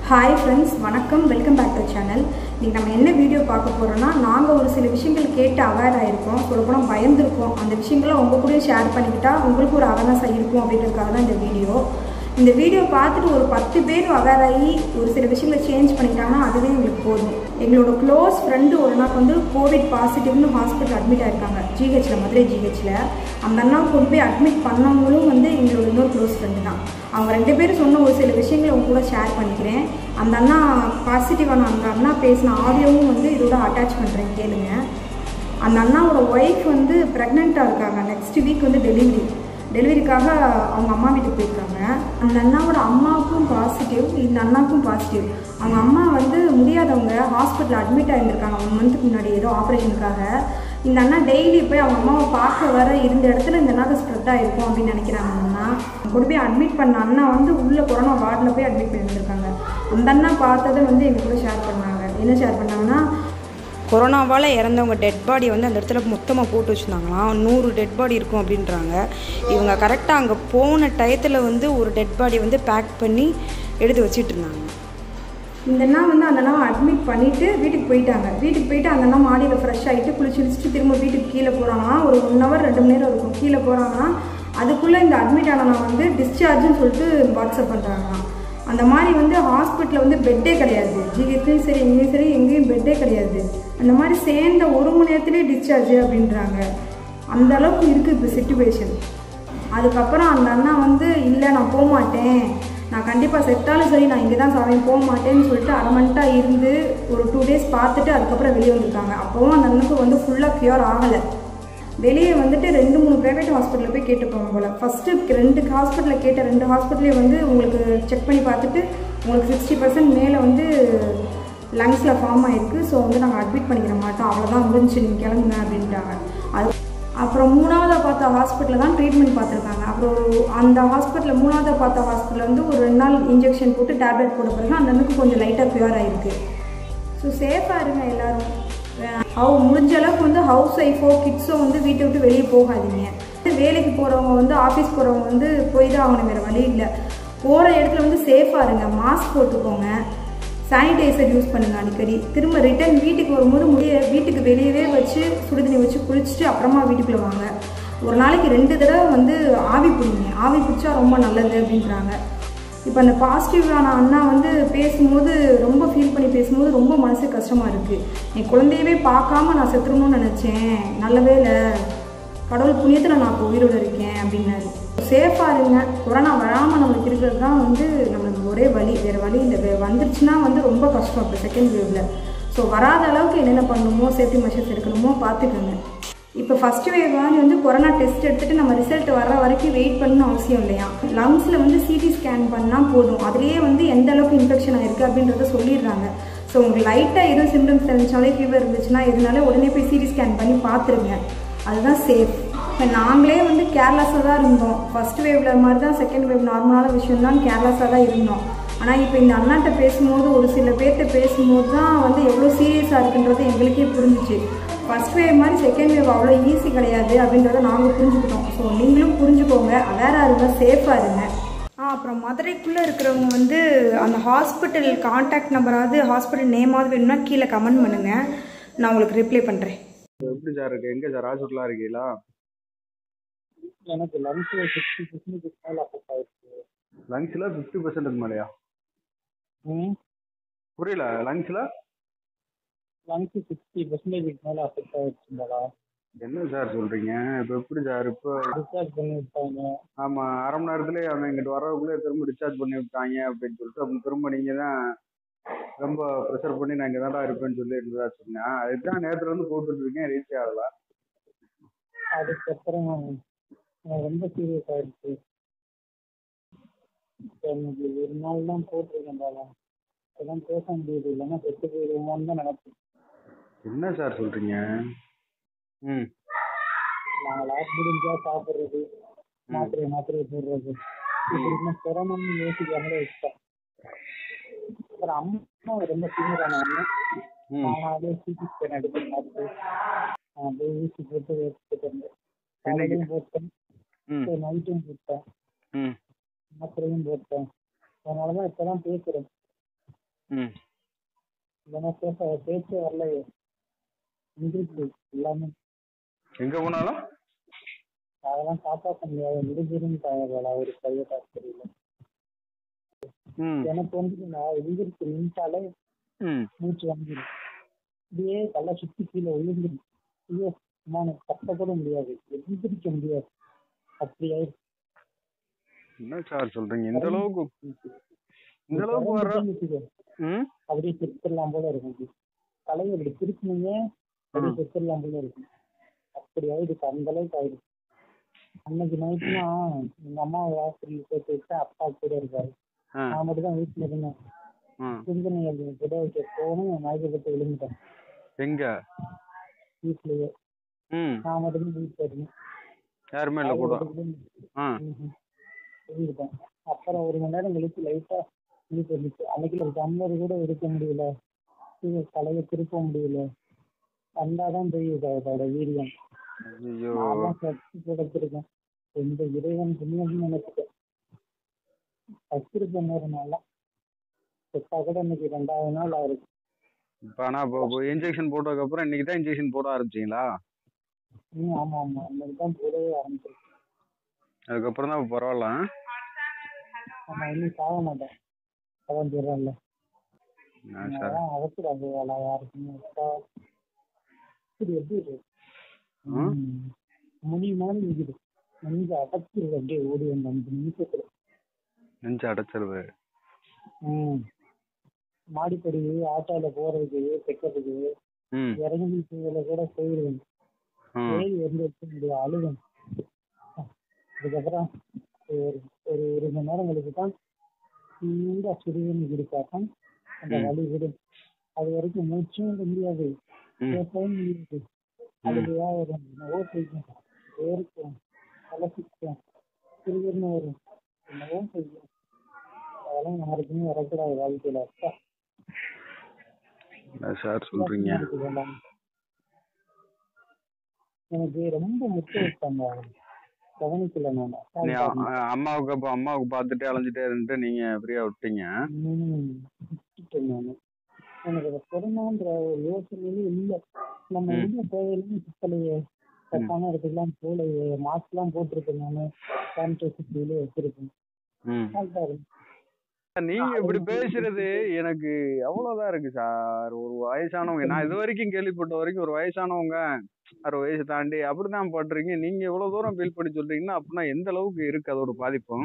Hi friends வணக்கம் welcome back to channel இன்றைக்கி நம்ம என்ன வீடியோ பார்க்க போகிறோம்னா நாங்கள் ஒரு சில விஷயங்கள் கேட்டு அவேர் ஆகிருக்கோம் சொல்லப்போனால் பயந்துருக்கோம் அந்த விஷயங்களை உங்கள் கூட ஷேர் பண்ணிக்கிட்டா உங்களுக்கு ஒரு அவேர்னஸ் இருக்கும் அப்படின்றதுக்காக தான் இந்த வீடியோ இந்த வீடியோ பார்த்துட்டு ஒரு பத்து பேர் அவேர் ஆகி ஒரு சில விஷயங்களை சேஞ்ச் பண்ணிட்டாங்கன்னா அதுவே எங்களுக்கு போதும் எங்களோட க்ளோஸ் ஃப்ரெண்டு ஒரு நாள் வந்து கோவிட் பாசிட்டிவ்னு ஹாஸ்பிட்டல் அட்மிட் ஆயிருக்காங்க ஜிஹெச்சில் மதுரை ஜிஹெச்சில் அந்த அண்ணா கொண்டு போய் அட்மிட் பண்ணவங்களும் வந்து எங்களோட இன்னொரு க்ளோஸ் ஃப்ரெண்டு தான் அவங்க ரெண்டு பேரும் சொன்ன ஒரு சில விஷயங்களை உங்க கூட ஷேர் பண்ணிக்கிறேன் அந்த அண்ணா பாசிட்டிவான அந்த அண்ணா பேசின ஆடியோவும் வந்து இதோட அட்டாச் பண்ணுறேன் கேளுங்க அந்த அண்ணாவோட ஒய்ஃப் வந்து ப்ரெக்னெண்ட்டாக இருக்காங்க நெக்ஸ்ட் வீக் வந்து டெலிவரி டெலிவரிக்காக அவங்க அம்மா வீட்டுக்கு போயிருக்காங்க அந்த அண்ணாவோட அம்மாவுக்கும் பாசிட்டிவ் இந்த அண்ணாவுக்கும் பாசிட்டிவ் அவங்க அம்மா வந்து முடியாதவங்க ஹாஸ்பிட்டலில் அட்மிட் ஆகியிருக்காங்க ஒன் மந்த்துக்கு முன்னாடி ஏதோ ஆப்ரேஷனுக்காக இந்த அண்ணா டெய்லி போய் அவங்க அம்மாவை பார்க்க வர இருந்த இடத்துல இந்த அண்ணாக்கு ஸ்ப்ரெட் ஆகிருக்கும் அப்படின்னு நினைக்கிறாங்க அந்த அண்ணா கொண்டு போய் அட்மிட் பண்ண அண்ணா வந்து உள்ள கொரோனா வார்டில் போய் அட்மிட் பண்ணியிருந்திருக்காங்க அந்த அண்ணா பார்த்ததை வந்து எங்க கூட ஷேர் பண்ணாங்க என்ன ஷேர் பண்ணாங்கன்னா கொரோனாவால் இறந்தவங்க டெட் பாடி வந்து அந்த இடத்துல மொத்தமாக போட்டு வச்சுருந்தாங்களாம் நூறு டெட் பாடி இருக்கும் அப்படின்றாங்க இவங்க கரெக்டாக அங்கே போன டயத்தில் வந்து ஒரு டெட் பாடி வந்து பேக் பண்ணி எடுத்து வச்சிட்டு இருந்தாங்க இந்த அண்ணா வந்து அந்த அண்ணாவை அட்மிட் பண்ணிவிட்டு வீட்டுக்கு போயிட்டாங்க வீட்டுக்கு போயிட்டு அந்த அண்ணா மாடியில் ஃப்ரெஷ் ஆகிட்டு குளிச்சு குளிச்சுட்டு திரும்ப வீட்டுக்கு கீழே போகிறாங்கன்னா ஒரு ஒன் ஹவர் ரெண்டு மணி நேரம் இருக்கும் கீழே போகிறாங்கன்னா அதுக்குள்ளே இந்த அட்மிட் ஆனவங்க வந்து டிஸ்சார்ஜ்னு சொல்லிட்டு வாட்ஸ்அப் பண்ணுறாங்களாம் அந்த மாதிரி வந்து ஹாஸ்பிட்டலில் வந்து பெட்டே கிடையாது ஜிஹெச்லையும் சரி எங்கேயும் சரி எங்கேயும் பெட்டே கிடையாது அந்த மாதிரி சேர்ந்த ஒரு மணி நேரத்துலேயே டிஸ்சார்ஜ் அப்படின்றாங்க அந்த அளவுக்கு இருக்குது இப்போ சுச்சுவேஷன் அதுக்கப்புறம் அந்த அண்ணா வந்து இல்லை நான் போக மாட்டேன் நான் கண்டிப்பாக செத்தாலும் சரி நான் இங்கே தான் சாவேன் போக மாட்டேன்னு சொல்லிட்டு அடமெண்ட்டாக இருந்து ஒரு டூ டேஸ் பார்த்துட்டு அதுக்கப்புறம் வெளியே வந்திருக்காங்க அப்போவும் அந்த அண்ணனுக்கு வந்து ஃபுல்லாக க்யூர் ஆகலை வெளியே வந்துட்டு ரெண்டு மூணு ப்ரைவேட் ஹாஸ்பிட்டலில் போய் கேட்டுப்போங்க போல் ஃபஸ்ட்டு ரெண்டு ஹாஸ்பிட்டலில் கேட்ட ரெண்டு ஹாஸ்பிட்டலே வந்து உங்களுக்கு செக் பண்ணி பார்த்துட்டு உங்களுக்கு சிக்ஸ்டி பர்சன்ட் மேலே வந்து லங்ஸில் ஃபார்ம் ஆகிருக்கு ஸோ வந்து நாங்கள் அட்மிட் பண்ணிக்கிற மாட்டோம் அவ்வளோதான் முடிஞ்சு நீங்கள் கிளம்புங்க அப்படின்ட்டாங்க அது அப்புறம் மூணாவதாக பார்த்த ஹாஸ்பிட்டலில் தான் ட்ரீட்மெண்ட் பார்த்துருக்காங்க அப்புறம் அந்த ஹாஸ்பிட்டலில் மூணாவதாக பார்த்த ஹாஸ்பிட்டலில் வந்து ஒரு ரெண்டு நாள் இன்ஜெக்ஷன் போட்டு டேப்லெட் போட்ட பிறகு அந்த அண்ணுக்கு கொஞ்சம் லைட்டாக க்யூர் ஆகிருக்கு ஸோ சேஃபாக இருங்க எல்லோரும் ஹவு முடிஞ்ச அளவுக்கு வந்து ஹவுஸ் ஒய்ஃபோ கிட்ஸோ வந்து வீட்டை விட்டு வெளியே போகாதீங்க வேலைக்கு போகிறவங்க வந்து ஆஃபீஸ் போகிறவங்க வந்து போய் தான் ஆகணும் வேறு வழி இல்லை போகிற இடத்துல வந்து சேஃபாக இருங்க மாஸ்க் போட்டுக்கோங்க சானிடைசர் யூஸ் பண்ணுங்கள் அடிக்கடி திரும்ப ரிட்டர்ன் வீட்டுக்கு வரும்போது முடிய வீட்டுக்கு வெளியவே வச்சு சுடுதண்ணி வச்சு குளிச்சுட்டு அப்புறமா வீட்டுக்குள்ளே வாங்க ஒரு நாளைக்கு ரெண்டு தடவை வந்து ஆவி பிடிங்க ஆவி பிடிச்சா ரொம்ப நல்லது அப்படின்றாங்க இப்போ அந்த பாசிட்டிவான அண்ணா வந்து பேசும்போது ரொம்ப ஃபீல் பண்ணி பேசும்போது ரொம்ப மனசு கஷ்டமாக இருக்குது என் குழந்தையவே பார்க்காம நான் செத்துருணும்னு நினச்சேன் நல்ல வேலை கடவுள் புண்ணியத்தில் நான் இப்போ உயிரோடு இருக்கேன் அப்படின்னாரு சேஃபாக இருங்க கொரோனா வராமல் நம்மளுக்கு இருக்கிறது தான் வந்து நம்மளுக்கு ஒரே வழி வேறு வழி இல்லை வே வந்துருச்சுன்னா வந்து ரொம்ப கஷ்டம் இப்போ செகண்ட் வேவில் ஸோ வராத அளவுக்கு என்னென்ன பண்ணணுமோ சேஃப்டி மெஷர்ஸ் எடுக்கணுமோ பார்த்துக்கோங்க இப்போ ஃபஸ்ட்டு வேவ் மாதிரி வந்து கொரோனா டெஸ்ட் எடுத்துகிட்டு நம்ம ரிசல்ட் வர்ற வரைக்கும் வெயிட் பண்ணணும் அவசியம் இல்லையா லங்ஸில் வந்து சிடி ஸ்கேன் பண்ணால் போதும் அதுலேயே வந்து எந்த அளவுக்கு இன்ஃபெக்ஷன் ஆயிருக்கு அப்படின்றத சொல்லிடுறாங்க ஸோ உங்களுக்கு லைட்டாக எதுவும் சிம்டம்ஸ் தெரிஞ்சாலே ஃபீவர் இருந்துச்சுன்னா எதுனால உடனே போய் சிடி ஸ்கேன் பண்ணி பார்த்துருங்க அதுதான் சேஃப் இப்போ நாங்களே வந்து கேர்லெஸ்ஸாக தான் இருந்தோம் ஃபஸ்ட் வேவ்ல மாதிரி தான் செகண்ட் வேவ் நார்மலான விஷயம் தான் கேர்லெஸ்ஸாக தான் இருந்தோம் ஆனால் இப்போ இந்த அண்ணாட்ட பேசும்போது ஒரு சில பேர்கிட்ட பேசும்போது தான் வந்து எவ்வளோ சீரியஸாக இருக்குன்றது எங்களுக்கே புரிஞ்சிச்சு ஃபஸ்ட் வேவ் மாதிரி செகண்ட் வேவ் அவ்வளோ ஈஸி கிடையாது அப்படின்றத நாங்கள் புரிஞ்சுக்கிட்டோம் ஸோ நீங்களும் புரிஞ்சுக்கோங்க அவேராக இருங்க சேஃபாக இருங்க ஆ அப்புறம் மதுரைக்குள்ளே இருக்கிறவங்க வந்து அந்த ஹாஸ்பிட்டல் கான்டாக்ட் நம்பராவது ஹாஸ்பிட்டல் நேமாவது வேணும்னா கீழே கமெண்ட் பண்ணுங்கள் நான் உங்களுக்கு ரிப்ளை பண்ணுறேன் எப்படி சார் இருக்கு எங்க சார் ஹாஸ்பிட்டலா இருக்கீங்களா எனக்கு லங்ஸ்ல சிக்ஸ்டி பர்சன்டேஜ் மேல அஃபெக்ட் ஆயிடுச்சு லங்ஸ்ல ஃபிஃப்டி பர்சன்டேஜ் மேலையா ம் புரியல லங்ஸ்ல லங்ஸ் சிக்ஸ்டி பர்சன்டேஜ் மேல அஃபெக்ட் ஆயிடுச்சு மேலா என்ன சார் சொல்றீங்க இப்போ எப்படி சார் இப்போ டிஸ்சார்ஜ் பண்ணி விட்டாங்க ஆமா அரை மணி நேரத்துலயே அவன் இங்கிட்டு வர்றதுக்குள்ளே திரும்ப டிஸ்சார்ஜ் பண்ணி விட்டாங்க அப்படின்னு சொல்லிட்டு அப்புறம் திரும்ப நீங்க தான் ரொம்ப ப்ரெஷர் பண்ணி நான் இங்கே தான்டா இருப்பேன்னு சொல்லி இருந்ததா சொன்னேன் அதுதான் நேரத்துல இருந்து போட்டுட்டு இருக்கேன் ரீச் ஆகல அதுக்கப்புறம் எனக்கு ரொம்ப சீரியஸ் ஆயிடுச்சு எனக்கு ஒரு நாள் தான் போட்டிருக்கேன் பாலா இப்போதான் பேச முடியுது இல்லைன்னா செத்து போயிடுவோமோன்னு தான் நினைப்பேன் என்ன சார் சொல்றீங்க ம் நாங்கள் லாஸ்ட் முடிஞ்சா சாப்பிட்றது மாத்திரை மாத்திரை போடுறது இப்படி இன்னும் கொரோனான்னு யோசிக்காமலே வச்சுட்டேன் அப்புறம் அம்மா ரொம்ப சீனியரான ஒன்று ம் நானாவே சிடி ஸ்கேன் எடுத்து பார்த்து அப்படியே ஊசி போட்டு எடுத்துட்டு இருந்தேன் என்னைக்கு? காலையிலும் போட்டேன் ம் நைட்டும் போட்டேன் ம் மாத்திரையும் போட்டேன் அதனால தான் இப்போ தான் பேசுகிறேன் இப்ப பேச்சே வரலையே முடிஞ்சிருச்சு எல்லாமே எங்க போனாலும் அதெல்லாம் காப்பாற்ற முடியாது முடிஞ்சிருந்தாங்க போல ஒரு பிரைவேட் ஹாஸ்பிட்டல்ல ம் எனக்கு வந்து நான் எழுந்திருச்சு நின்ட்டாலே ம் மூச்சு வாங்கிடும் இப்படியே தலை சுத்தி கீழே விழுந்துடும் ஐயோ அம்மா எனக்கு கஷ்டப்பட முடியாது எழுந்திருக்க முடியாது அப்படி ஆயிடுச்சு என்ன சார் சொல்றீங்க இந்த அளவுக்கு இந்த அளவுக்கு வர்ற வச்சுக்கோ. ம் அப்படியே செத்துடலாம் போல இருக்கும் அப்படி. தலையை இப்படி திருப்பினீங்க அப்படியே செத்துடலாம் போல இருக்கும் அப்படி ஆயிடுச்சு அந்த அளவுக்கு ஆயிடுச்சு அன்னைக்கு நைட்னா எங்க அம்மா ஹாஸ்பிட்டல் சேர்த்து வச்சு அப்பா கூட இருக்காரு ஆ நான் மட்டும் தான் வீட்டுல இருந்தேன் ஆ சிந்தனைகள் விட வைக்க போகணும் மயக்கப்பட்டு விழுந்துட்டேன் எங்க வீட்லயே ம் நான் மட்டும் தான் வீட்டுல இருந்தேன் யாருமே இல்லை கூட ஆ ம்ஹும். விழுந்துட்டேன் அப்புறம் ஒரு மணி நேரம் கழிச்சு லைட்டா வீட்டு இருந்துச்சு அன்னைக்கு ஒரு டம்ளர் கூட எடுக்க முடியல கீழே தலையை திருப்ப முடியல வந்தாதான் தெரியுது அதோட வீரியம் ஐயோ நான் சக்தி கிடைச்சிருக்கேன் இந்த இறைவன் புண்ணியம் நினைச்சிட்டேன் வச்சிருப்பேன் நேரம் நல்லா செத்தா கூட இன்னைக்கு ரெண்டாவது நாள் ஆயிருக்கு இப்போ ஆனால் இப்போ இன்ஜெக்ஷன் போட்டதுக்கப்புறம் இன்னைக்கு தான் இன்ஜெக்ஷன் போட ஆரம்பிச்சிங்களா ம் ஆமா ஆமா இன்னைக்கு தான் போடவே ஆரம்பிச்சிருக்கு அதுக்கப்புறம் தான் பரவாயில்ல ஆ? ஆமா இன்னும் சாக மாட்டேன் அதான் சொல்றேன்ல என்ன சார் அதான் அவசரம் வேலை யாருக்குமே விட்டா இப்படி எப்படி இருக்கு ம்? ம். முனி மாதிரி இருக்குது நெஞ்சு அடைச்சிருக்கு அப்படியே ஓடி வந்த அஞ்சு நிமிஷத்துல நெஞ்சு அடைச்சிருது ம் மாடிப்படி ஆட்டோல போறதுக்கு தைக்கிறதுக்கு ம் இறங்கி கீழே கூட போயிருவேன் ம் ஏறி வந்து எடுக்க முடியும் அழுவேன் அதுக்கப்புறம் ஒரு ஒரு ஒரு மணி நேரம் கழிச்சு தான் இந்த சுடுதண்ணி குடிச்சாதான் அந்த ம். வலி விடும் அது வரைக்கும் மூச்சும் விட முடியாது ம் பேசவும் முடியாது அழுகையா வரும் என்னவோ செய்யும் வேர்க்கும் கலசிக்கும் சிறுகர்னு வரும் என்னவோ செய்யும் அதெல்லாம் யாருக்குமே வரக்கூடாது வாழ்க்கையில அப்பா என்ன சார் சொல்றீங்க இருக்குது எல்லாம். எனக்கு ரொம்ப முத்த வச்சாங்க கவனிக்கல நான் நீ அ- அ- அம்மாவுக்கு அப்போ அம்மாவுக்கு பார்த்துட்டே அலைஞ்சிட்டே இருந்துட்டு நீங்க ஃப்ரீயா விட்டீங்க ம், விட்டுட்டேன் நானு. எனக்கு அது கொரோனான்ற ஒரு யோசனையே இல்ல நம்ம ம். எங்க தேவையில்லாம சுத்தலையே தப்பான இடத்துக்குலாம் போலையே மாஸ்க் எல்லாம் போட்டிருக்கேன் நானு சானிடைசர் கையிலே வச்சிருக்கேன் ம் கரெக்டா இருக்கு. நீங்க இப்படி பேசுறது எனக்கு அவ்வளவுதான் இருக்கு சார் ஒரு வயசானவங்க நான் இது வரைக்கும் கேள்விப்பட்ட வரைக்கும் ஒரு வயசானவங்க அறுபது வயசு தாண்டி அப்படிதான் பண்றீங்க நீங்க இவ்வளவு தூரம் ஃபீல் பண்ணி சொல்றீங்கன்னா அப்படின்னா எந்த அளவுக்கு இருக்கு அதோட பாதிப்பும்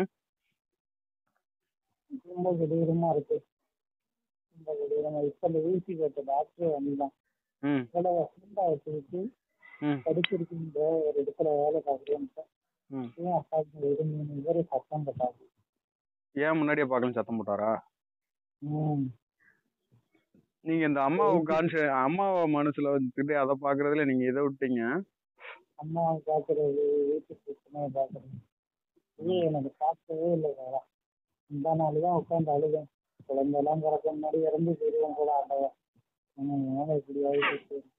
ரொம்ப கொடூரமா இருக்கு ரொம்ப கொடூரமா இப்ப இந்த ஊசி போட்ட டாக்டர் வந்துதான் ம் இவ்வளவு வசந்தா வச்சுக்கிட்டு ம் படிச்சிருக்கின்ற ஒரு இடத்துல வேலை பார்க்குறேன் ம் ஏன் அப்பாவுக்கு இருந்தீங்க இவரே சத்தம் போட்டாங்க ஏன் முன்னாடியே பார்க்கலாம் சத்தம் போட்டாரா ம் நீங்க இந்த அம்மாவை கான்சி அம்மாவை மனசுல வச்சுக்கிட்டு அதை பாக்குறதுல நீங்க இதை விட்டீங்க அம்மா பாக்குறது வீட்டு பிரச்சனையை பாக்குறது இது எனக்கு பார்க்கவே இல்லை வேற இந்த நாள் தான் உட்காந்து அழுதேன் குழந்தை எல்லாம் பிறக்க முன்னாடி இறந்து போயிடுவோம் போல ஆண்டவன் என்ன இப்படி ஆயிடுச்சு